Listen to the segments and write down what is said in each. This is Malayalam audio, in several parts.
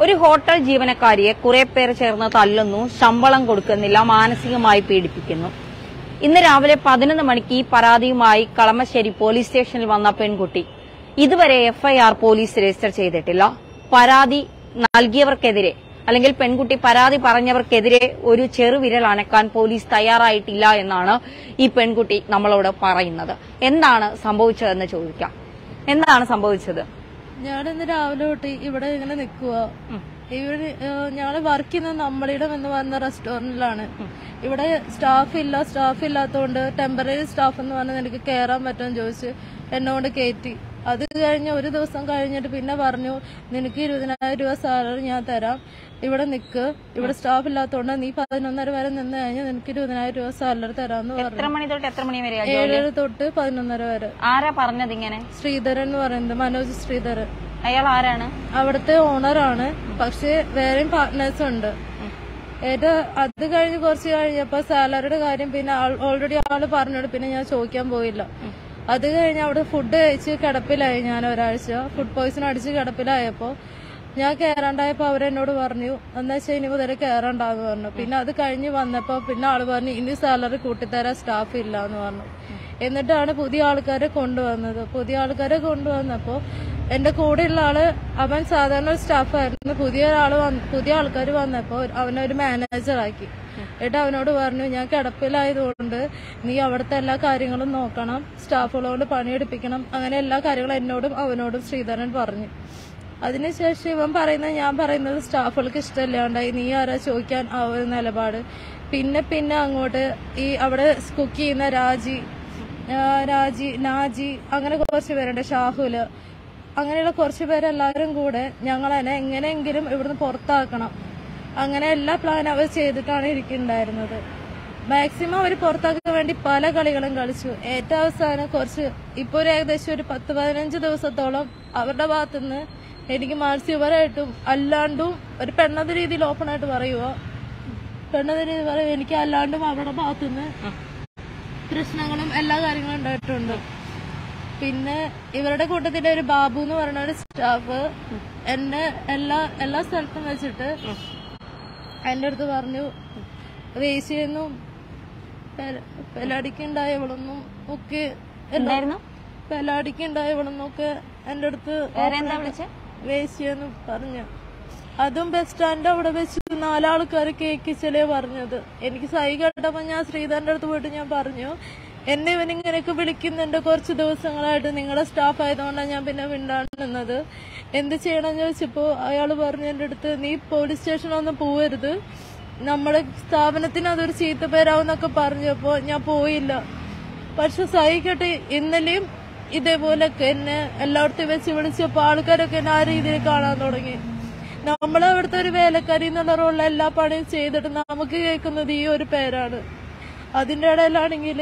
ഒരു ഹോട്ടൽ ജീവനക്കാരിയെ കുറെ പേർ ചേർന്ന് തല്ലുന്നു ശമ്പളം കൊടുക്കുന്നില്ല മാനസികമായി പീഡിപ്പിക്കുന്നു ഇന്ന് രാവിലെ പതിനൊന്ന് മണിക്ക് ഈ പരാതിയുമായി കളമശ്ശേരി പോലീസ് സ്റ്റേഷനിൽ വന്ന പെൺകുട്ടി ഇതുവരെ എഫ്ഐആർ പോലീസ് രജിസ്റ്റർ ചെയ്തിട്ടില്ല പരാതി നൽകിയവർക്കെതിരെ അല്ലെങ്കിൽ പെൺകുട്ടി പരാതി പറഞ്ഞവർക്കെതിരെ ഒരു ചെറുവിരൽ അനക്കാൻ പോലീസ് തയ്യാറായിട്ടില്ല എന്നാണ് ഈ പെൺകുട്ടി നമ്മളോട് പറയുന്നത് എന്താണ് സംഭവിച്ചതെന്ന് ചോദിക്കാം എന്താണ് സംഭവിച്ചത് ഞാനിന്ന് രാവിലെ തൊട്ട് ഇവിടെ ഇങ്ങനെ നിൽക്കുക ഇവിടെ ഞങ്ങള് വർക്ക് ചെയ്യുന്ന നമ്മളിടം എന്ന് പറയുന്ന റെസ്റ്റോറന്റിലാണ് ഇവിടെ സ്റ്റാഫ് ഇല്ല സ്റ്റാഫ് ഇല്ലാത്തതുകൊണ്ട് ടെമ്പററി സ്റ്റാഫ് എന്ന് പറഞ്ഞാൽ എനിക്ക് കയറാൻ പറ്റുമെന്ന് ചോദിച്ച് എന്നോട് കയറ്റി അത് കഴിഞ്ഞ് ഒരു ദിവസം കഴിഞ്ഞിട്ട് പിന്നെ പറഞ്ഞു നിനക്ക് ഇരുപതിനായിരം രൂപ സാലറി ഞാൻ തരാം ഇവിടെ നിൽക്ക് ഇവിടെ സ്റ്റാഫ് ഇല്ലാത്തതുകൊണ്ട് നീ പതിനൊന്നര വരെ നിന്ന് കഴിഞ്ഞാൽ നിനക്ക് ഇരുപതിനായിരം രൂപ സാലറി തരാമെന്ന് എത്ര പറഞ്ഞു മണി തൊട്ട് എത്ര മണി വരെയാ ഏഴര തൊട്ട് പതിനൊന്നര വരെ ആരാ പറഞ്ഞത് ഇങ്ങനെ ശ്രീധരൻ എന്ന് പറയുന്നത് മനോജ് ശ്രീധരൻ അയാൾ ആരാണ് അവിടുത്തെ ഓണറാണ് പക്ഷെ വേറെയും പാർട്ട്നേഴ്സ് ഉണ്ട് ഏറ്റവും അത് കഴിഞ്ഞ് കുറച്ച് കഴിഞ്ഞപ്പോ സാലറിയുടെ കാര്യം പിന്നെ ഓൾറെഡി ആള് പറഞ്ഞോട് പിന്നെ ഞാൻ ചോദിക്കാൻ പോയില്ല അത് കഴിഞ്ഞ് അവിടെ ഫുഡ് കഴിച്ച് കിടപ്പിലായി ഞാൻ ഒരാഴ്ച ഫുഡ് പോയിസൺ അടിച്ച് കിടപ്പിലായപ്പോ ഞാൻ കയറാണ്ടായപ്പോ അവരെന്നോട് പറഞ്ഞു എന്നാ വെച്ചാൽ ഇനി മുതൽ കയറണ്ടാന്ന് പറഞ്ഞു പിന്നെ അത് കഴിഞ്ഞ് വന്നപ്പോ പിന്നെ ആള് പറഞ്ഞു ഇനി സാലറി കൂട്ടിത്തരാൻ സ്റ്റാഫ് ഇല്ല എന്ന് പറഞ്ഞു എന്നിട്ടാണ് പുതിയ ആൾക്കാരെ കൊണ്ടുവന്നത് പുതിയ ആൾക്കാരെ കൊണ്ടുവന്നപ്പോ എന്റെ കൂടെയുള്ള ആള് അവൻ സാധാരണ ഒരു സ്റ്റാഫായിരുന്നു പുതിയ ഒരാള് വന്ന് പുതിയ ആൾക്കാർ വന്നപ്പോ അവനെ ഒരു മാനേജർ ആക്കി എന്നിട്ട് അവനോട് പറഞ്ഞു ഞാൻ കിടപ്പിലായതുകൊണ്ട് നീ അവിടുത്തെ എല്ലാ കാര്യങ്ങളും നോക്കണം സ്റ്റാഫുകളോട് പണിയെടുപ്പിക്കണം അങ്ങനെ എല്ലാ കാര്യങ്ങളും എന്നോടും അവനോടും ശ്രീധരൻ പറഞ്ഞു അതിനുശേഷം ഇവൻ പറയുന്നത് ഞാൻ പറയുന്നത് സ്റ്റാഫുകൾക്ക് ഇഷ്ടമില്ലാണ്ടായി നീ ആരാ ചോദിക്കാൻ ആ ഒരു നിലപാട് പിന്നെ പിന്നെ അങ്ങോട്ട് ഈ അവിടെ കുക്ക് ചെയ്യുന്ന രാജി ആ, രാജി നാജി അങ്ങനെ കുറച്ച് പേരുണ്ട് ഷാഹുല് അങ്ങനെയുള്ള കുറച്ച് പേരെല്ലാവരും കൂടെ ഞങ്ങളതിനെ എങ്ങനെയെങ്കിലും ഇവിടുന്ന് പുറത്താക്കണം അങ്ങനെ എല്ലാ പ്ലാൻ അവർ ചെയ്തിട്ടാണ് ഇരിക്കുന്നുണ്ടായിരുന്നത് മാക്സിമം അവർ പുറത്താക്കാൻ വേണ്ടി പല കളികളും കളിച്ചു ഏറ്റവും അവസാനം കുറച്ച് ഇപ്പൊ ഒരു ഏകദേശം ഒരു പത്ത് പതിനഞ്ച് ദിവസത്തോളം അവരുടെ ഭാഗത്തുനിന്ന് എനിക്ക് മാനസികപരമായിട്ടും അല്ലാണ്ടും ഒരു പെണ്ണത രീതിയിൽ ഓപ്പൺ ആയിട്ട് പറയുക പെണ്ണത രീതിയിൽ പറയും എനിക്ക് അല്ലാണ്ടും അവരുടെ ഭാഗത്തുനിന്ന് പ്രശ്നങ്ങളും എല്ലാ കാര്യങ്ങളും ഉണ്ടായിട്ടുണ്ട് പിന്നെ ഇവരുടെ കൂട്ടത്തിലെ ഒരു ബാബു എന്ന് പറയുന്ന ഒരു സ്റ്റാഫ് എന്നെ എല്ലാ എല്ലാ സ്ഥലത്തും വെച്ചിട്ട് എന്റെ അടുത്ത് പറഞ്ഞു വേശിയെന്നും പെലാടിക്കുണ്ടായവളൊന്നും ഒക്കെ എന്തായിരുന്നു പെലാടിക്കുണ്ടായവളൊന്നും ഒക്കെ എന്റെ അടുത്ത് വേറെ എന്താ വിളിച്ചേ വേശിയെന്ന് പറഞ്ഞു അതും ബസ് സ്റ്റാൻഡ് അവിടെ വെച്ച് നാലാൾക്കാർ കേക്കിച്ചലേ പറഞ്ഞത് എനിക്ക് സൈ കേട്ടപ്പോ ഞാൻ ശ്രീധരന്റെ അടുത്ത് പോയിട്ട് ഞാൻ പറഞ്ഞു എന്നെ ഇവനിങ്ങനെയൊക്കെ വിളിക്കുന്നുണ്ട് കുറച്ച് ദിവസങ്ങളായിട്ട് നിങ്ങളുടെ സ്റ്റാഫ് ആയതുകൊണ്ടാണ് ഞാൻ പിന്നെ മിണ്ടാണ്ട് നിന്നത് എന്ത് ചെയ്യണമെന്ന് ചോദിച്ചപ്പോ അയാൾ പറഞ്ഞു എന്റെ അടുത്ത് നീ പോലീസ് സ്റ്റേഷനൊന്നും പോവരുത് നമ്മുടെ സ്ഥാപനത്തിന് അതൊരു ചീത്ത പേരാവുന്നൊക്കെ പറഞ്ഞപ്പോ ഞാൻ പോയില്ല പക്ഷെ സഹിക്കട്ടെ ഇന്നലെയും ഇതേപോലൊക്കെ എന്നെ എല്ലായിടത്തും വെച്ച് വിളിച്ചപ്പോ ആൾക്കാരൊക്കെ എന്നെ ആ രീതിയിൽ കാണാൻ തുടങ്ങി നമ്മളവിടുത്തെ ഒരു വേലക്കാരി എന്നുള്ള റോളിൽ എല്ലാ പണിയും ചെയ്തിട്ട് നമുക്ക് കേൾക്കുന്നത് ഈ ഒരു പേരാണ് അതിന്റെ ഇടയിലാണെങ്കിൽ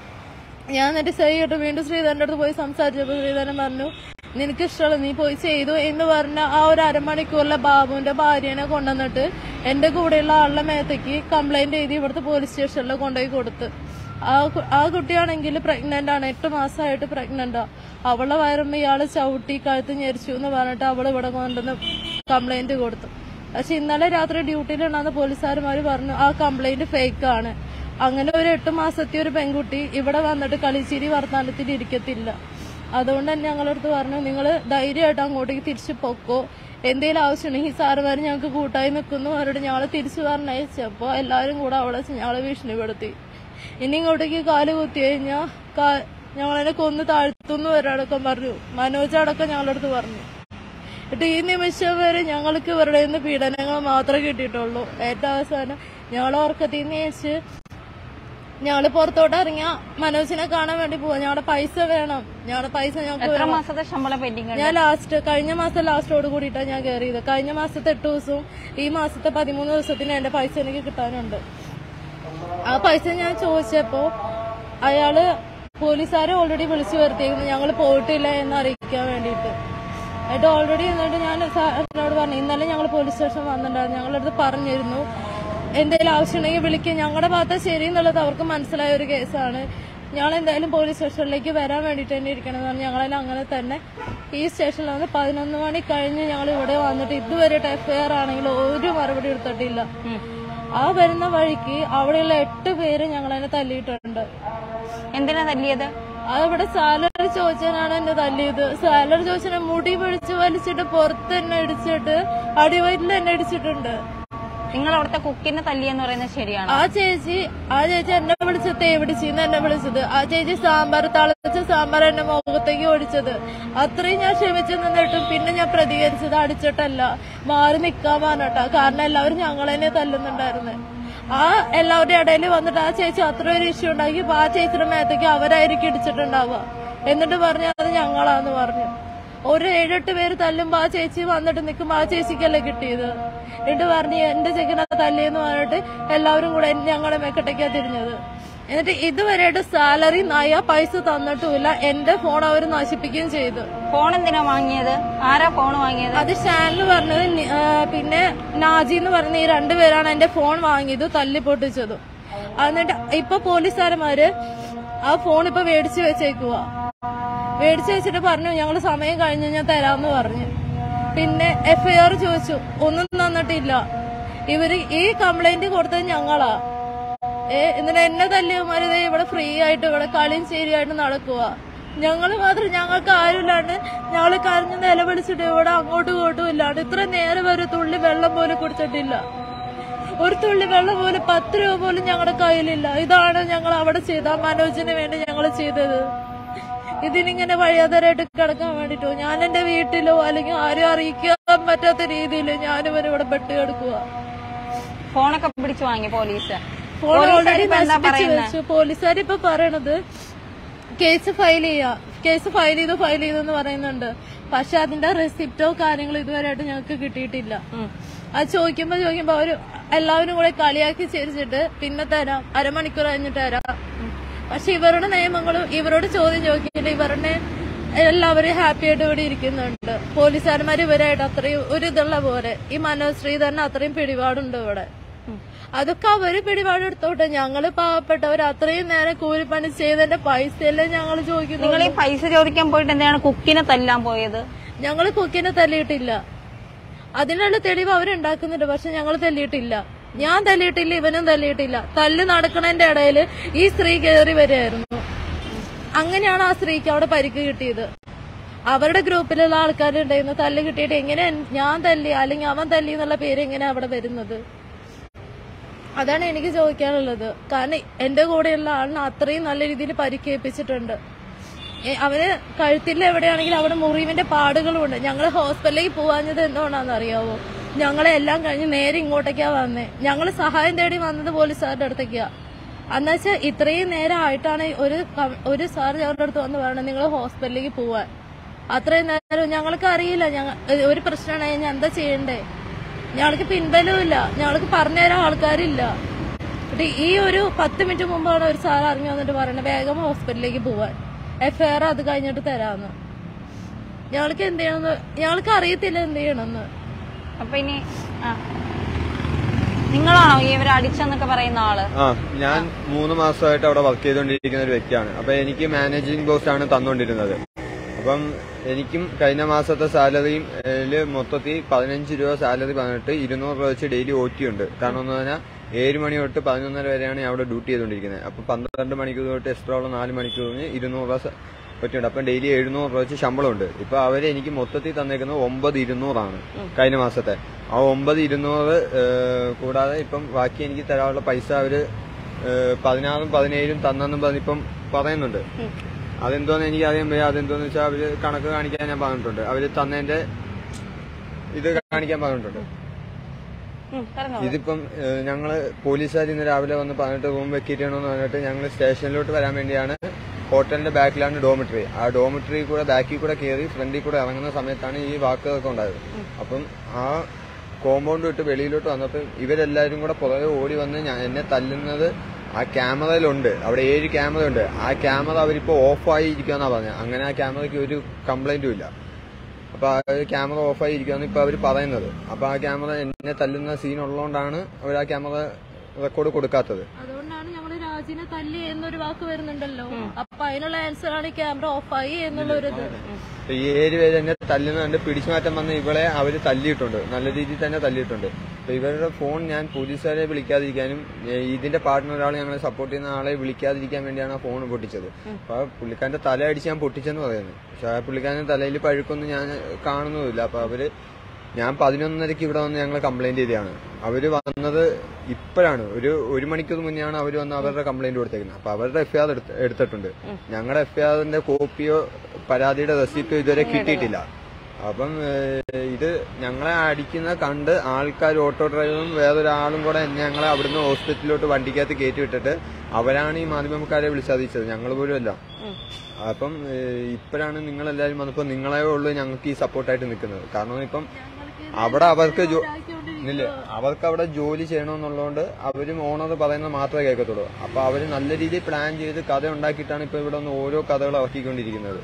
ഞാൻ എന്നിട്ട് സഹിക്കട്ടെ വീണ്ടും ശ്രീധരന്റെ അടുത്ത് പോയി സംസാരിച്ചപ്പോ ശ്രീധരൻ പറഞ്ഞു നിനക്ക് ഇഷ്ടമുള്ള നീ പോയി ചെയ്തു എന്ന് പറഞ്ഞ ആ ഒരു അരമണിക്കൂറിലെ ബാബുവിന്റെ ഭാര്യനെ കൊണ്ടുവന്നിട്ട് എന്റെ കൂടെയുള്ള ആളുടെ മേത്തേക്ക് കംപ്ലൈന്റ് ചെയ്ത് ഇവിടുത്തെ പോലീസ് സ്റ്റേഷനിൽ കൊണ്ടുപോയി കൊടുത്ത് ആ കു- ആ കുട്ടിയാണെങ്കിൽ പ്രഗ്നന്റ് ആണ് എട്ട് മാസമായിട്ട് പ്രഗ്നന്റാ അവളെ വയറുമ്പോ ഇയാള് ചവിട്ടി കഴുത്ത് ഞെരിച്ചു എന്ന് പറഞ്ഞിട്ട് അവൾ ഇവിടെ കൊണ്ടുവന്ന് കംപ്ലൈന്റ് കൊടുത്തു പക്ഷെ ഇന്നലെ രാത്രി ഡ്യൂട്ടിയിലുണ്ടാകുന്ന പോലീസുകാർമാര് പറഞ്ഞു ആ കംപ്ലൈന്റ് ഫേക്ക് ആണ് അങ്ങനെ ഒരു എട്ട് മാസത്തെ ഒരു പെൺകുട്ടി ഇവിടെ വന്നിട്ട് കളിച്ചിരി വർത്താനത്തിൽ ഇരിക്കത്തില്ല അതുകൊണ്ട് തന്നെ ഞങ്ങളടുത്ത് പറഞ്ഞു നിങ്ങൾ ധൈര്യമായിട്ട് അങ്ങോട്ടേക്ക് തിരിച്ചു പൊക്കോ എന്തെങ്കിലും ആവശ്യമുണ്ടെങ്കിൽ സാറുമാർ ഞങ്ങൾക്ക് കൂട്ടായി നിൽക്കുന്നു പറഞ്ഞിട്ട് ഞങ്ങളെ തിരിച്ചു പറഞ്ഞയച്ചപ്പോ എല്ലാവരും കൂടെ അവിടെ വെച്ച് ഞങ്ങളെ ഭീഷണിപ്പെടുത്തി ഇനി ഇങ്ങോട്ടേക്ക് കാല് കുത്തി കഴിഞ്ഞാൽ ഞങ്ങളതിനെ കൊന്ന് താഴ്ത്തുന്നു വരടക്കം പറഞ്ഞു മനോജ് അടക്കം ഞങ്ങളുടെ അടുത്ത് പറഞ്ഞു എന്നിട്ട് ഈ നിമിഷം വരെ ഞങ്ങൾക്ക് ഇവരുടെ നിന്ന് പീഡനങ്ങൾ മാത്രമേ കിട്ടിയിട്ടുള്ളൂ ഏറ്റവും അവസാനം ഞങ്ങൾ ഉറക്കത്തിൽ നിന്ന് വെച്ച് ഞങ്ങള് പുറത്തോട്ട് ഇറങ്ങിയ മനോജിനെ കാണാൻ വേണ്ടി പോവാ ഞങ്ങളുടെ പൈസ വേണം ഞങ്ങളുടെ പൈസ ഞങ്ങൾക്ക് എത്ര വേണം മാസത്തെ ശമ്പളം പെൻഡിങ് ഞാൻ ലാസ്റ്റ് കഴിഞ്ഞ മാസം ലാസ്റ്റോട് കൂടിയിട്ടാണ് ഞാൻ കയറിയത് കഴിഞ്ഞ മാസത്തെ എട്ട് ദിവസവും ഈ മാസത്തെ പതിമൂന്ന് ദിവസത്തിന് എന്റെ പൈസ എനിക്ക് കിട്ടാനുണ്ട് ആ പൈസ ഞാൻ ചോദിച്ചപ്പോ അയാള് പോലീസുകാരെ ഓൾറെഡി വിളിച്ചു വരുത്തിയിരുന്നു ഞങ്ങൾ പോയിട്ടില്ല എന്ന് അറിയിക്കാൻ വേണ്ടിയിട്ട് എന്നിട്ട് ഓൾറെഡി എന്നിട്ട് ഞാൻ സാറിനോട് പറഞ്ഞു ഇന്നലെ ഞങ്ങൾ പോലീസ് സ്റ്റേഷൻ വന്നിട്ടുണ്ടായിരുന്നു ഞങ്ങളുടെ അടുത്ത് പറഞ്ഞിരുന്നു എന്തെങ്കിലും ആവശ്യമുണ്ടെങ്കിൽ വിളിക്കുക ഞങ്ങളുടെ ഭാഗത്ത് ശരി എന്നുള്ളത് അവർക്ക് മനസ്സിലായ ഒരു കേസാണ് ഞങ്ങൾ എന്തായാലും പോലീസ് സ്റ്റേഷനിലേക്ക് വരാൻ വേണ്ടിയിട്ട് തന്നെ ഇരിക്കണം എന്ന് പറഞ്ഞ് ഞങ്ങളെല്ലാം അങ്ങനെ തന്നെ ഈ സ്റ്റേഷനിൽ വന്ന് പതിനൊന്ന് മണി കഴിഞ്ഞ് ഞങ്ങൾ ഇവിടെ വന്നിട്ട് ഇതുവരെ എഫ്ഐആർ ആണെങ്കിൽ ഒരു മറുപടി എടുത്തിട്ടില്ല ആ വരുന്ന വഴിക്ക് അവിടെയുള്ള എട്ട് പേര് ഞങ്ങളെന്നെ തല്ലിയിട്ടുണ്ട് എന്തിനാ തല്ലിയത് അവിടെ സാലറി ചോദിച്ചാണ് എന്നെ തല്ലിയത് സാലറി ചോദിച്ചാൽ മുടി പിടിച്ച് വലിച്ചിട്ട് പുറത്ത് എന്നെ ഇടിച്ചിട്ട് അടിവയറ്റിൽ എന്നെ ഇടിച്ചിട്ടുണ്ട് നിങ്ങൾ അവിടുത്തെ കുക്കിനെ തല്ലിയെന്ന് പറയുന്നത് ശരിയാണോ ആ ചേച്ചി ആ ചേച്ചി എന്നെ വിളിച്ചത് തേവിടിച്ചിന്ന് എന്നെ വിളിച്ചത് ആ ചേച്ചി സാമ്പാർ തളച്ച സാമ്പാർ എന്റെ മുഖത്തേക്ക് ഓടിച്ചത് അത്രയും ഞാൻ ക്ഷമിച്ചു നിന്നിട്ടും പിന്നെ ഞാൻ പ്രതികരിച്ചത് അടിച്ചിട്ടല്ല മാറി നിക്കാൻ പറഞ്ഞിട്ടാ കാരണം എല്ലാവരും ഞങ്ങൾ തന്നെ തല്ലുന്നുണ്ടായിരുന്നു ആ എല്ലാവരുടെ ഇടയിൽ വന്നിട്ട് ആ ചേച്ചി അത്ര ഒരു ഇഷ്യൂ ഉണ്ടാക്കി ആ ചേച്ചിയുടെ മേത്തേക്ക് അവരായിരിക്കും ഇടിച്ചിട്ടുണ്ടാവുക എന്നിട്ട് പറഞ്ഞു അത് ഞങ്ങളാന്ന് പറഞ്ഞു ഒരു ഏഴെട്ട് പേര് തല്ലുമ്പോ ആ ചേച്ചി വന്നിട്ട് നിൽക്കുമ്പോ ആ ചേച്ചിക്കല്ലേ കിട്ടിയത് എന്നിട്ട് പറഞ്ഞ് എന്റെ ചെക്കനെ തല്ലിയെന്ന് പറഞ്ഞിട്ട് എല്ലാവരും കൂടെ ഞങ്ങളുടെ മെക്കട്ടേക്കാ തിരിഞ്ഞത് എന്നിട്ട് ഇതുവരെയായിട്ട് സാലറി നയ പൈസ തന്നിട്ടുമില്ല എന്റെ ഫോൺ അവർ നശിപ്പിക്കുകയും ചെയ്തു ഫോൺ എന്തിനാ വാങ്ങിയത് ആരാ ഫോൺ വാങ്ങിയത് അത് ഷാനിൽ പറഞ്ഞത് നി- ആ, പിന്നെ നാജി എന്ന് പറഞ്ഞ ഈ രണ്ടുപേരാണ് എന്റെ ഫോൺ വാങ്ങിയത് തല്ലി പൊട്ടിച്ചതും എന്നിട്ട് ഇപ്പൊ പോലീസുകാരന്മാര് ആ ഫോൺ ഇപ്പൊ മേടിച്ചു വെച്ചേക്കുവാ മേടിച്ചു വെച്ചിട്ട് പറഞ്ഞു ഞങ്ങൾ സമയം കഴിഞ്ഞ് ഞാൻ തരാമെന്ന് പറഞ്ഞു പിന്നെ എഫ്ഐആർ ചോദിച്ചു ഒന്നും തന്നിട്ടില്ല ഇവര് ഈ കംപ്ലൈന്റ് കൊടുത്തത് ഞങ്ങളാ ഏ എന്നിട്ട് എന്നെ തല്ലിയമാര് ദേ ഇവിടെ ഫ്രീ ആയിട്ട് ഇവിടെ കളിയും ശരിയായിട്ട് നടക്കുക ഞങ്ങള് മാത്രം ഞങ്ങൾക്ക് ആരുമില്ലാണ്ട് ഞങ്ങള് കരഞ്ഞ് നിലവിളിച്ചിട്ട് ഇവിടെ അങ്ങോട്ടും ഇങ്ങോട്ടും ഇല്ലാണ്ട് ഇത്ര നേരം വരെ തുള്ളി വെള്ളം പോലും കുടിച്ചിട്ടില്ല ഒരു തുള്ളി വെള്ളം പോലും പത്ത് രൂപ പോലും ഞങ്ങളുടെ കയ്യിലില്ല ഇതാണ് ഞങ്ങൾ അവിടെ ചെയ്ത ആ മനോജിന് വേണ്ടി ഞങ്ങൾ ചെയ്തത് ഇതിനിങ്ങനെ വഴിയാതരായിട്ട് കിടക്കാൻ വേണ്ടിട്ടോ ഞാൻ എന്റെ വീട്ടിലോ അല്ലെങ്കിൽ ആരും അറിയിക്കാൻ പറ്റാത്ത രീതിയിൽ ഞാനും ഇവിടെ പെട്ട് കിടക്കുക ഫോണൊക്കെ പിടിച്ചു വാങ്ങി പോലീസ് ഫോൺ പോലീസുകാര് ഓൾറെഡി ഇപ്പൊ എന്താ നശിപ്പിച്ച് പറയുന്നെ? വെച്ചു പോലീസുകാർ ഇപ്പൊ പറയണത് കേസ് ഫയൽ ചെയ്യാ കേസ് ഫയൽ ചെയ്തു ഫയൽ ചെയ്തു എന്ന് പറയുന്നുണ്ട് പക്ഷെ അതിന്റെ റെസിപ്റ്റോ കാര്യങ്ങളോ ഇതുവരെയായിട്ട് ഞങ്ങൾക്ക് കിട്ടിയിട്ടില്ല ഉം. അത് ചോദിക്കുമ്പോ ചോദിക്കുമ്പോ അവര് എല്ലാവരും കൂടെ കളിയാക്കി ചിരിച്ചിട്ട് പിന്നെ തരാം അരമണിക്കൂർ കഴിഞ്ഞിട്ട് തരാം പക്ഷെ ഇവരുടെ നിയമങ്ങളും ഇവരോട് ചോദ്യം ചോദിക്കില്ല ഇവരുടെ എല്ലാവരും ഹാപ്പി ആയിട്ട് ഇവിടെ ഇരിക്കുന്നുണ്ട് പോലീസുകാരന്മാർ ഇവരായിട്ട് അത്രയും ഒരു ഇതുള്ള പോലെ ഈ മനോജ് ശ്രീധരന് അത്രയും പിടിപാടുണ്ട് ഇവിടെ അതൊക്കെ അവര് പിടിപാടെടുത്തോട്ടെ ഞങ്ങള് പാവപ്പെട്ടവർ അത്രയും നേരം കൂലിപ്പണി ചെയ്തതിന്റെ പൈസയല്ലേ ഞങ്ങൾ ചോദിക്കുന്നു നിങ്ങൾ ഈ പൈസ ചോദിക്കാൻ പോയിട്ട് എന്തിനാണ് കുക്കിനെ തല്ലാൻ പോയത് ഞങ്ങള് കുക്കിനെ തല്ലിയിട്ടില്ല അതിനുള്ള തെളിവ് അവരുണ്ടാക്കുന്നുണ്ട് പക്ഷെ ഞങ്ങൾ തല്ലിയിട്ടില്ല ഞാൻ തല്ലിയിട്ടില്ല ഇവനും തല്ലിയിട്ടില്ല തല്ല് നടക്കണതിന്റെ ഇടയിൽ ഈ സ്ത്രീ കയറി വരികയായിരുന്നു അങ്ങനെയാണ് ആ സ്ത്രീക്ക് അവിടെ പരിക്ക് കിട്ടിയത് അവരുടെ ഗ്രൂപ്പിലുള്ള ആൾക്കാരുണ്ടായിരുന്നു തല്ല് കിട്ടിയിട്ട് എങ്ങനെ ഞാൻ തല്ലി അല്ലെങ്കിൽ അവൻ തല്ലി എന്നുള്ള പേര് എങ്ങനെ അവിടെ വരുന്നത് അതാണ് എനിക്ക് ചോദിക്കാനുള്ളത് കാരണം എന്റെ കൂടെയുള്ള ആളിനെ അത്രയും നല്ല രീതിയിൽ പരിക്കേൽപ്പിച്ചിട്ടുണ്ട് ഏ, അവന് കഴുത്തിൽ എവിടെയാണെങ്കിലും അവിടെ മുറിവിന്റെ പാടുകളുണ്ട് ഞങ്ങൾ ഹോസ്പിറ്റലിലേക്ക് പോവാഞ്ഞത് എന്തുകൊണ്ടാണെന്ന് അറിയാവോ ഞങ്ങളെ എല്ലാം കഴിഞ്ഞ് നേരെ ഇങ്ങോട്ടേക്കാ വന്നേ ഞങ്ങൾ സഹായം തേടി വന്നത് പോലീസുകാരുടെ അടുത്തേക്കാ എന്നുവെച്ചാൽ ഇത്രയും നേരം ആയിട്ടാണ് ഒരു കം- ഒരു സാർ ഞങ്ങളുടെ അടുത്ത് വന്ന് പറയണത് നിങ്ങൾ ഹോസ്പിറ്റലിലേക്ക് പോവാൻ അത്രയും നേരം ഞങ്ങൾക്ക് അറിയില്ല ഞങ്ങൾ ഒരു പ്രശ്നമാണ് കഴിഞ്ഞാൽ എന്താ ചെയ്യണ്ടേ ഞങ്ങൾക്ക് പിൻബലവുമില്ല ഞങ്ങൾക്ക് പറഞ്ഞുതരാൻ ആൾക്കാരില്ല എന്നിട്ട് ഈ ഒരു പത്ത് മിനിറ്റ് മുമ്പാണ് ഒരു സാർ ഇറങ്ങി വന്നിട്ട് പറയുന്നത് വേഗം ഹോസ്പിറ്റലിലേക്ക് പോവാൻ എഫ്ഐആർ അത് കഴിഞ്ഞിട്ട് തരാന്ന് ഞങ്ങൾക്ക് എന്ത് ചെയ്യണമെന്ന് ഞങ്ങൾക്ക് അറിയത്തില്ല എന്ത് ചെയ്യണമെന്ന് അപ്പൊ ഇനി ആ. നിങ്ങളാണോ ഈ ഇവരെ അടിച്ചെന്നൊക്കെ പറയുന്ന ആള് ആ ഞാൻ മൂന്ന് മാസമായിട്ട് അവിടെ വർക്ക് ചെയ്തുകൊണ്ടിരിക്കുന്ന ഒരു വ്യക്തിയാണ് അപ്പൊ എനിക്ക് മാനേജിംഗ് പോസ്റ്റ് ആണ് തന്നുകൊണ്ടിരുന്നത് അപ്പം എനിക്കും കഴിഞ്ഞ മാസത്തെ സാലറിയും അതില് മൊത്തത്തിൽ പതിനഞ്ച് രൂപ സാലറി പറഞ്ഞിട്ട് ഇരുന്നൂറ് രൂപ വെച്ച് ഡെയിലി ഒ ടി ഉണ്ട് കാരണം എന്ന് പറഞ്ഞാൽ ഏഴ് മണി തൊട്ട് പതിനൊന്നര വരെയാണ് ഞാൻ അവിടെ ഡ്യൂട്ടി ചെയ്തുകൊണ്ടിരിക്കുന്നത് അപ്പൊ പന്ത്രണ്ട് മണിക്കൂർ തൊട്ട് എക്സ്ട്രാ ഉള്ള നാല് മണിക്കൂറിന് ഇരുന്നൂറ് രൂപ പറ്റുന്നുണ്ട് അപ്പം ഡെയിലി എഴുന്നൂറ് രൂപ വെച്ച് ശമ്പളമുണ്ട് ഇപ്പൊ അവര് എനിക്ക് മൊത്തത്തിൽ തന്നേക്കുന്നത് ഒമ്പത് ഇരുന്നൂറാണ് കഴിഞ്ഞ മാസത്തെ ആ ഒമ്പത് ഇരുന്നൂറ് ഏഹ്, കൂടാതെ ഇപ്പം ബാക്കി എനിക്ക് തരാനുള്ള പൈസ അവര് ഏഹ്, പതിനാറും പതിനേഴും തന്നെന്നും പറഞ്ഞിപ്പം പറയുന്നുണ്ട് അതെന്തോന്ന് എനിക്ക് അറിയാൻ വയ്യ അതെന്തോന്ന് വെച്ചാൽ അവര് കണക്ക് കാണിക്കാൻ ഞാൻ പറഞ്ഞിട്ടുണ്ട് അവര് തന്നതിന്റെ ഇത് കാണിക്കാൻ പറഞ്ഞിട്ടുണ്ട് ഉം, പറഞ്ഞോ. ഇതിപ്പം ഏഹ്, ഞങ്ങള് പോലീസുകാർ ഇന്ന് രാവിലെ വന്ന് പറഞ്ഞിട്ട് റൂം വെക്കിയിട്ടാണെന്ന് പറഞ്ഞിട്ട് ഞങ്ങൾ സ്റ്റേഷനിലോട്ട് വരാൻ വേണ്ടിയാണ് ഹോട്ടലിന്റെ ബാക്കിലാണ് ഡോമിറ്ററി ആ ഡോമിറ്ററി കൂടെ ബാക്കിൽ കൂടെ കയറി ഫ്രണ്ടിൽ കൂടെ ഇറങ്ങുന്ന സമയത്താണ് ഈ വാക്കുകളൊക്കെ ഉണ്ടായത് അപ്പം ആ കോമ്പൗണ്ട് വിട്ട് വെളിയിലോട്ട് വന്നപ്പോൾ ഇവരെല്ലാവരും കൂടെ പുറകെ ഓടി വന്ന് ഞാൻ എന്നെ തല്ലുന്നത് ആ ക്യാമറയിലുണ്ട് അവിടെ ഏഴ് ക്യാമറ ഉണ്ട് ആ ക്യാമറ അവരിപ്പോ ഓഫായി ഇരിക്കാന്നാ പറഞ്ഞത് അങ്ങനെ ആ ക്യാമറയ്ക്ക് ഒരു കംപ്ലൈന്റും ഇല്ല അപ്പൊ ആ ക്യാമറ ഓഫായി ഇരിക്കാന്ന് ഇപ്പൊ അവര് പറയുന്നത് അപ്പൊ ആ ക്യാമറ എന്നെ തല്ലുന്ന സീൻ ഉള്ളതുകൊണ്ടാണ് അവർ ആ ക്യാമറ റെക്കോർഡ് കൊടുക്കാത്തത് അതുകൊണ്ടാണ് ഞങ്ങൾ ചേച്ചിനെ തല്ലി എന്നൊരു വാക്ക് വരുന്നുണ്ടല്ലോ അപ്പൊ അതിനുള്ള ആൻസർ ആണ് ഈ ക്യാമറ ഓഫായി എന്നുള്ള ഒരു ഇത് ഇപ്പൊ ഈ ഏഴ് പേര് എന്നെ തല്ലുന്ന കണ്ട് പിടിച്ചു മാറ്റം വന്ന് ഇവളെ അവര് തല്ലിയിട്ടുണ്ട് നല്ല രീതിയിൽ തന്നെ തല്ലിയിട്ടുണ്ട് അപ്പൊ ഇവരുടെ ഫോൺ ഞാൻ പോലീസുകാരെ വിളിക്കാതിരിക്കാനും ഏ, ഇതിന്റെ പാർട്ട്ണർ ഒരാൾ ഞങ്ങളെ സപ്പോർട്ട് ചെയ്യുന്ന ആളെ വിളിക്കാതിരിക്കാൻ വേണ്ടിയാണ് ആ ഫോൺ പൊട്ടിച്ചത് അപ്പൊ പുള്ളിക്കാരന്റെ തല അടിച്ച് ഞാൻ പൊട്ടിച്ചെന്ന് പറയുന്നത് പക്ഷെ ആ പുള്ളിക്കാരന്റെ തലയിൽ പഴുക്കൊന്നും ഞാൻ കാണുന്നുമില്ല അപ്പൊ അവര് ഞാൻ പതിനൊന്നരക്ക് ഇവിടെ വന്ന് ഞങ്ങൾ കംപ്ലൈന്റ് ചെയ്തതാണ് അവര് വന്നത് ഇപ്പോഴാണ് ഒരു ഒരു മണിക്കൂർ മുന്നെയാണ് അവർ വന്ന് അവരുടെ കംപ്ലൈന്റ് കൊടുത്തേക്കുന്നത് അപ്പൊ അവരുടെ എഫ്ഐആർ എടുത്തിട്ടുണ്ട് ഞങ്ങളുടെ എഫ്ഐആറിന്റെ കോപ്പിയോ പരാതിയുടെ റെസിപ്റ്റോ ഇതുവരെ കിട്ടിയിട്ടില്ല അപ്പം ഏഹ്, ഇത് ഞങ്ങളെ അടിക്കുന്ന കണ്ട് ആൾക്കാർ ഓട്ടോ ഡ്രൈവറും വേറൊരാളും കൂടെ എന്നെ ഞങ്ങളെ അവിടുന്ന് ഹോസ്പിറ്റലിലോട്ട് വണ്ടിക്കകത്ത് കയറ്റി വിട്ടിട്ട് അവരാണ് ഈ മാധ്യമക്കാരെ വിളിച്ചറിയിച്ചത് ഞങ്ങൾ പോലും അല്ല അപ്പം ഏഹ്, ഇപ്പോഴാണ് നിങ്ങളെല്ലാവരും വന്നപ്പോൾ നിങ്ങളെ ഉള്ളൂ ഞങ്ങൾക്ക് ഈ സപ്പോർട്ടായിട്ട് നിൽക്കുന്നത് കാരണം ഇപ്പം അവിടെ അവർക്ക് ജോ- ഇല്ല അവർക്ക് അവിടെ ജോലി ചെയ്യണമെന്നുള്ളതുകൊണ്ട് അവരും ഓണർ പറയുന്നത് മാത്രമേ കേൾക്കത്തുള്ളൂ അപ്പൊ അവര് നല്ല രീതിയിൽ പ്ലാൻ ചെയ്ത് കഥ ഉണ്ടാക്കിയിട്ടാണ് ഇപ്പൊ ഇവിടെ നിന്ന് ഓരോ കഥകൾ ഇറക്കിക്കൊണ്ടിരിക്കുന്നത്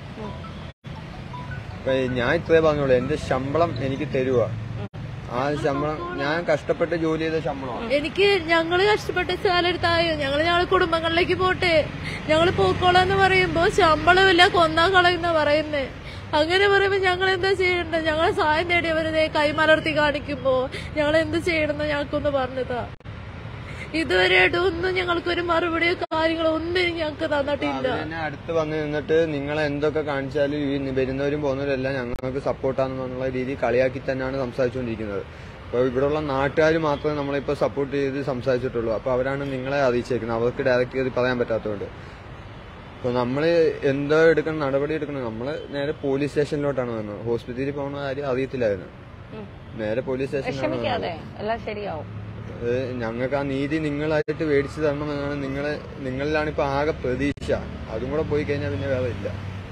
ഇപ്പൊ ഞാൻ ഇത്രേ പറഞ്ഞോളൂ എന്റെ ശമ്പളം എനിക്ക് തരുക ആ ശമ്പളം ഞാൻ കഷ്ടപ്പെട്ട് ജോലി ചെയ്ത ശമ്പളമാണ് എനിക്ക് ഞങ്ങള് കഷ്ടപ്പെട്ട് സാലറി തായോ ഞങ്ങള് ഞങ്ങളെ കുടുംബങ്ങളിലേക്ക് പോട്ടെ ഞങ്ങള് പോക്കോളാന്ന് പറയുമ്പോ ശമ്പളമില്ല കൊന്നാ കളയുന്ന പറയുന്നേ അങ്ങനെ പറയുമ്പോ ഞങ്ങൾ എന്താ ചെയ്യണ്ടത് ഞങ്ങളെ സഹായം തേടിയവരെ കൈമലർത്തി കാണിക്കുമ്പോ ഞങ്ങൾ എന്ത് ചെയ്യണമെന്ന് ഞങ്ങൾക്കൊന്ന് പറഞ്ഞതാ ഇതുവരെയായിട്ട് ഒന്നും ഞങ്ങൾക്കൊരു മറുപടിയോ കാര്യങ്ങളോ ഒന്നും ഞങ്ങൾക്ക് തന്നിട്ടില്ല അവര് തന്നെ അടുത്ത് വന്ന് നിന്നിട്ട് നിങ്ങൾ എന്തൊക്കെ കാണിച്ചാലും ഈ വരുന്നവരും പോകുന്നവരും എല്ലാം ഞങ്ങൾക്ക് സപ്പോർട്ടാണെന്നുള്ള രീതിയിൽ കളിയാക്കി തന്നെയാണ് സംസാരിച്ചുകൊണ്ടിരിക്കുന്നത് അപ്പോൾ ഇവിടെയുള്ള നാട്ടുകാർ മാത്രമേ നമ്മളിപ്പോൾ സപ്പോർട്ട് ചെയ്ത് സംസാരിച്ചിട്ടുള്ളൂ അപ്പോൾ അവരാണ് നിങ്ങളെ അറിയിച്ചേക്കുന്നത് അവർക്ക് ഡയറക്റ്റ് ചെയ്ത് പറയാൻ പറ്റാത്തതുകൊണ്ട് അപ്പോൾ നമ്മൾ എന്തോ എടുക്കണം നടപടി എടുക്കണം നമ്മൾ നേരെ പോലീസ് സ്റ്റേഷനിലോട്ടാണ് വന്നത് ഹോസ്പിറ്റലിൽ പോകുന്ന കാര്യം അറിയത്തില്ലായിരുന്നു നേരെ പോലീസ് സ്റ്റേഷനിലാണ് വന്നത് വിഷമിക്കാതെ എല്ലാം ശരിയാവും അത് ഞങ്ങൾക്ക് ആ നീതി നിങ്ങളായിട്ട് മേടിച്ചു തരണമെന്നാണ് നിങ്ങളെ നിങ്ങളിലാണ് ഇപ്പൊ ആകെ പ്രതീക്ഷ അതും കൂടെ പോയി കഴിഞ്ഞാൽ പിന്നെ വേറെ ഇല്ല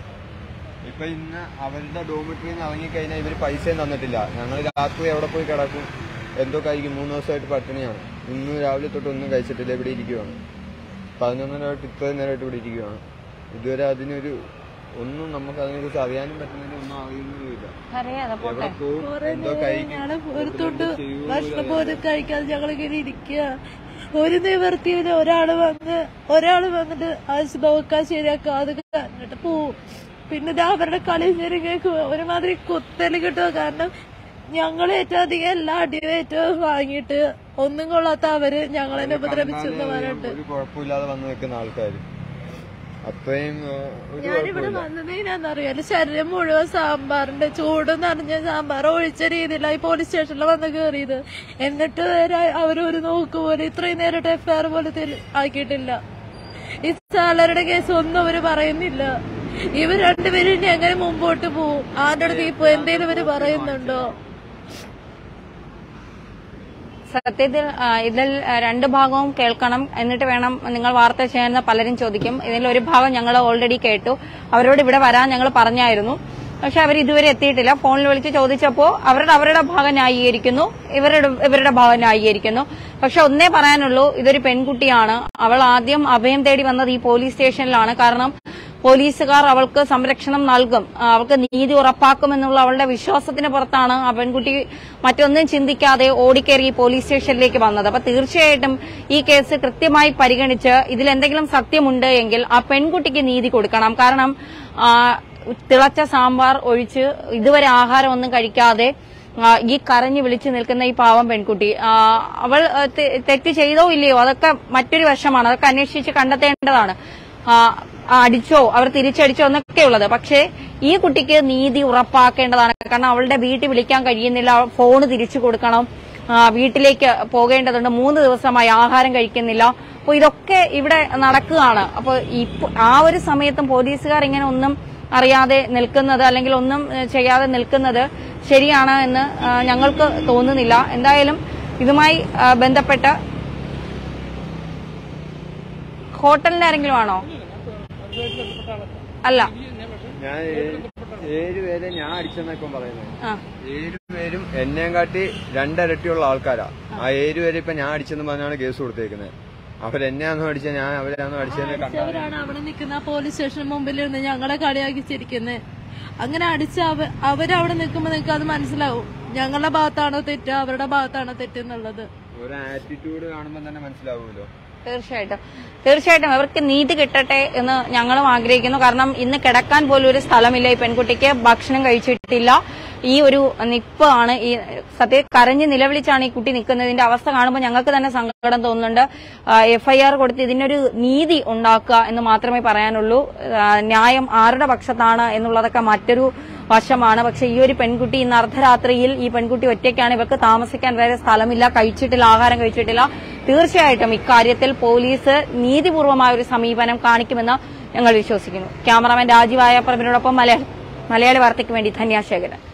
ഇപ്പൊ ഇന്ന് അവരുടെ ഡോമിറ്ററിയിൽ നിന്ന് ഇറങ്ങിക്കഴിഞ്ഞാൽ ഇവര് പൈസയും തന്നിട്ടില്ല ഞങ്ങൾ രാത്രി എവിടെ പോയി കിടക്കും എന്തോ കഴിക്കും മൂന്ന് ദിവസമായിട്ട് പട്ടിണിയാണ് ഇന്ന് രാവിലെ തൊട്ട് ഒന്നും കഴിച്ചിട്ടില്ല ഇവിടെ ഇരിക്കുവാണ് പതിനൊന്നരമായിട്ട് ഇത്രയും നേരമായിട്ട് ഇവിടെ ഇരിക്കുവാണ് ഇതുവരെ അതിനൊരു ഒന്നും നമുക്ക് അതിനെക്കുറിച്ച് അറിയാനും പറ്റുന്നില്ല ഒന്നും അറിയുന്നുമില്ല അറിയാതെ പോട്ടെ എവിടെ പോകും എന്തോ കഴിക്കും ഞങ്ങള് ഒരു തുണ്ട് ഭക്ഷണം പോലും കഴിക്കാതെ ഞങ്ങളിങ്ങനെ ഇരിക്കുക ഒരു നിവർത്തിയില്ല ഒരാള് വന്ന് ഒരാള് വന്നിട്ട് ആശുപത്രി ശരിയാക്കുക അത് എന്നിട്ട് പോവും പിന്നെ ഇത് അവരുടെ കളി ശരി കേൾക്കുക ഒരുമാതിരി കുത്തല് കിട്ടുക കാരണം ഞങ്ങൾ ഏറ്റവും അധികം എല്ലാ അടിയും ഏറ്റവും വാങ്ങിയിട്ട് ഒന്നും കൊള്ളാത്ത അവര് ഞങ്ങളെന്നെ ഉപദ്രവിച്ചെന്ന് പറഞ്ഞിട്ട് ഒരു കുഴപ്പമില്ലാതെ വന്ന് നിൽക്കുന്ന ആൾക്കാർ അത്രയും ആ, ഒരു ഞാനിവിടെ വന്നതിനാന്നറിയാലോ ശരീരം മുഴുവൻ സാമ്പാറിന്റെ ചൂട് നിറഞ്ഞ സാമ്പാർ ഒഴിച്ച രീതിയിലായി പോലീസ് സ്റ്റേഷനിൽ വന്ന് കയറിയത് എന്നിട്ട് വരെ അവരൊരു നോക്ക് പോലെ ഇത്രയും നേരിട്ട് എഫ്ഐആർ പോലെ തെളി- ആക്കിയിട്ടില്ല ഈ സാലറിയുടെ കേസ് ഒന്നും അവര് പറയുന്നില്ല ഇവർ രണ്ടുപേരും ഇനി എങ്ങനെ മുമ്പോട്ട് പോവും ആരുടെ അടുത്ത് ഇപ്പൊ എന്തേലും ഇവര് പറയുന്നുണ്ടോ സത്യത്തിൽ ആ, ഇതിൽ ആ, രണ്ട് ഭാഗവും കേൾക്കണം എന്നിട്ട് വേണം നിങ്ങൾ വാർത്ത ചെയ്യാനെന്ന് പലരും ചോദിക്കും ഇതിൽ ഒരു ഭാഗം ഞങ്ങൾ ഓൾറെഡി കേട്ടു അവരോട് ഇവിടെ വരാൻ ഞങ്ങൾ പറഞ്ഞായിരുന്നു പക്ഷെ അവർ ഇതുവരെ എത്തിയിട്ടില്ല ഫോണിൽ വിളിച്ച് ചോദിച്ചപ്പോൾ അവരുടെ അവരുടെ ഭാഗം ന്യായീകരിക്കുന്നു ഇവരുടെ ഇവരുടെ ഭാഗം ന്യായീകരിക്കുന്നു പക്ഷെ ഒന്നേ പറയാനുള്ളൂ ഇതൊരു പെൺകുട്ടിയാണ് അവൾ ആദ്യം അഭയം തേടി വന്നത് ഈ പോലീസ് സ്റ്റേഷനിലാണ് കാരണം പോലീസുകാർ അവൾക്ക് സംരക്ഷണം നൽകും ആ, അവൾക്ക് നീതി ഉറപ്പാക്കുമെന്നുള്ള അവളുടെ വിശ്വാസത്തിന് പുറത്താണ് ആ പെൺകുട്ടി മറ്റൊന്നും ചിന്തിക്കാതെ ഓടിക്കേറി ഈ പോലീസ് സ്റ്റേഷനിലേക്ക് വന്നത് അപ്പൊ തീർച്ചയായിട്ടും ഈ കേസ് കൃത്യമായി പരിഗണിച്ച് ഇതിൽ എന്തെങ്കിലും സത്യമുണ്ട് എങ്കിൽ ആ പെൺകുട്ടിക്ക് നീതി കൊടുക്കണം കാരണം ആ, തിളച്ച സാമ്പാർ ഒഴിച്ച് ഇതുവരെ ആഹാരമൊന്നും കഴിക്കാതെ ആ, ഈ കരഞ്ഞു വിളിച്ചു നിൽക്കുന്ന ഈ പാവം പെൺകുട്ടി ആ, അവൾ ആ, തെ- തെറ്റ് ചെയ്തോ ഇല്ലയോ അതൊക്കെ മറ്റൊരു വശമാണ് അതൊക്കെ അന്വേഷിച്ച് കണ്ടെത്തേണ്ടതാണ് ആ, അടിച്ചോ അവർ തിരിച്ചടിച്ചോ എന്നൊക്കെ ഉള്ളത് പക്ഷേ ഈ കുട്ടിക്ക് നീതി ഉറപ്പാക്കേണ്ടതാണ് കാരണം അവളുടെ വീട്ടിൽ വിളിക്കാൻ കഴിയുന്നില്ല ഫോൺ തിരിച്ചു കൊടുക്കണം ആ, വീട്ടിലേക്ക് പോകേണ്ടതുണ്ട് മൂന്ന് ദിവസമായി ആഹാരം കഴിക്കുന്നില്ല അപ്പോൾ ഇതൊക്കെ ഇവിടെ നടക്കുകയാണ് അപ്പോൾ ഇപ്പൊ ആ ഒരു സമയത്തും പോലീസുകാർ ഇങ്ങനെ ഒന്നും അറിയാതെ നിൽക്കുന്നത് അല്ലെങ്കിൽ ഒന്നും ഏഹ്, ചെയ്യാതെ നിൽക്കുന്നത് ശരിയാണ് എന്ന് ആ, ഞങ്ങൾക്ക് തോന്നുന്നില്ല എന്തായാലും ഇതുമായി ആ, ബന്ധപ്പെട്ട ഹോട്ടലിന്റെ ആരെങ്കിലും ആണോ അല്ല ഞാൻ ഏഴ് ഏഴുപേരെ ഞാൻ അടിച്ചെന്നൊക്കെ പറയുന്നത് ആ ഏഴുപേരും എന്നെയും കാട്ടി രണ്ടരട്ടിയുള്ള ആൾക്കാരാ ആ ഏഴുപേരെ ഇപ്പൊ ഞാൻ അടിച്ചെന്ന് പറഞ്ഞാണ് കേസ് കൊടുത്തേക്കുന്നത് അവരെന്നെയാണോ അടിച്ചത് ഞാൻ അവരെയാണോ അടിച്ചതെന്ന് കണ്ടാ അവരാണ് അവിടെ നിൽക്കുന്ന ആ പോലീസ് സ്റ്റേഷൻ മുമ്പിൽ നിന്ന് ഞങ്ങളെ കളിയാക്കി ചിരിക്കുന്നത് അങ്ങനെ അടിച്ച അവ അവരവിടെ നിൽക്കുമ്പോ നിങ്ങൾക്ക് അത് മനസ്സിലാവും ഞങ്ങളുടെ ഭാഗത്താണോ തെറ്റ് അവരുടെ ഭാഗത്താണോ തെറ്റ് എന്നുള്ളത് ഒരു ആറ്റിറ്റ്യൂഡ് കാണുമ്പോൾ തന്നെ മനസ്സിലാവുമല്ലോ തീർച്ചയായിട്ടും തീർച്ചയായിട്ടും അവർക്ക് നീതി കിട്ടട്ടെ എന്ന് ഞങ്ങളും ആഗ്രഹിക്കുന്നു കാരണം ഇന്ന് കിടക്കാൻ പോലും ഒരു സ്ഥലമില്ല ഈ പെൺകുട്ടിക്ക് ഭക്ഷണം കഴിച്ചിട്ടില്ല ഈ ഒരു നിപ്പ് ആണ് ഈ സത്യം കരഞ്ഞ് നിലവിളിച്ചാണ് ഈ കുട്ടി നിൽക്കുന്നതിന്റെ അവസ്ഥ കാണുമ്പോൾ ഞങ്ങൾക്ക് തന്നെ സങ്കടം തോന്നുന്നുണ്ട് എഫ്ഐആർ കൊടുത്ത് ഇതിനൊരു നീതി ഉണ്ടാക്കുക എന്ന് മാത്രമേ പറയാനുള്ളൂ ആ, ന്യായം ആരുടെ പക്ഷത്താണ് എന്നുള്ളതൊക്കെ മറ്റൊരു വശമാണ് പക്ഷെ ഈ ഒരു പെൺകുട്ടി ഇന്ന് അർദ്ധരാത്രിയിൽ ഈ പെൺകുട്ടി ഒറ്റയ്ക്കാണ് ഇവർക്ക് താമസിക്കാൻ വേറെ സ്ഥലമില്ല കഴിച്ചിട്ടില്ല ആഹാരം കഴിച്ചിട്ടില്ല തീർച്ചയായിട്ടും ഇക്കാര്യത്തിൽ പോലീസ് നീതിപൂർവമായ ഒരു സമീപനം കാണിക്കുമെന്ന് ഞങ്ങൾ വിശ്വസിക്കുന്നു ക്യാമറാമാൻ രാജീവ് ആയപ്പറമ്പിനോടൊപ്പം മലയാളി മലയാളി വാർത്തയ്ക്ക് വേണ്ടി ധന്യാശേഖരൻ